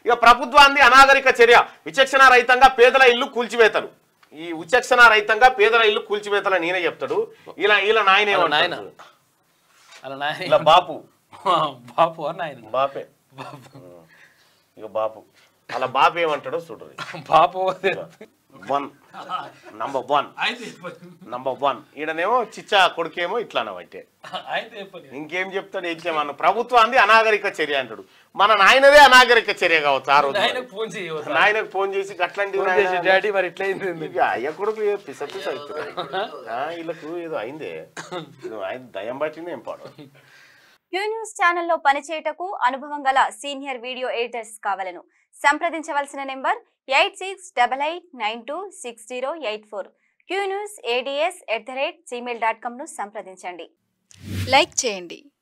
ఇక ప్రభుత్వాన్ని అనాగరిక చర్య విచక్షణ రహితంగా పేదల ఇల్లు కూల్చివేతలు ఈ విచక్షణ రహితంగా పేదల ఇల్లు కూల్చివేతలు నేనే చెప్తాడు ఇలా ఇలా నాయన అలా నాయన ఏమంటాడు? అలా నాయన ఇలా బాపు బాపు అని నాయన బాపే ఇక బాపు అలా బాపు ఏమంటాడో చూడరు బాపు వన్ నంబర్ వన్ అయితే నంబర్ వన్ ఈడనేమో చిచ్చా కొడుకేమో ఇట్లా అనబట్టే అయితే చెప్పని ఇంకేం చెప్తాడు ఏం చేయమన్న ప్రభుత్వాన్ని అనాగరిక చర్య అంటాడు మన నాయనదే అనాగరిక చర్య కావచ్చు ఆ రోజు నాయనకు ఫోన్ చేయవచ్చు నాయనకు ఫోన్ చేసి గట్లాంటి ఫోన్ చేసి డాడీ మరి ఇట్లా అయింది ఇక అయ్య కొడుకు ఏదో పిస పిస అవుతున్నాయి. ఆ, వీళ్ళకు ఏదో అయిందే ఇది ఆయన దయం పట్టింది ఏం పాడు క్యూ న్యూస్ ఛానల్లో పనిచేయటకు అనుభవం గల సీనియర్ వీడియో ఎడిటర్స్ కావలను సంప్రదించవలసిన number eight six double eight nine two six zero eight four Q news ADS at the rate Gmail dot కామ్ను సంప్రదించండి లైక్ చేయండి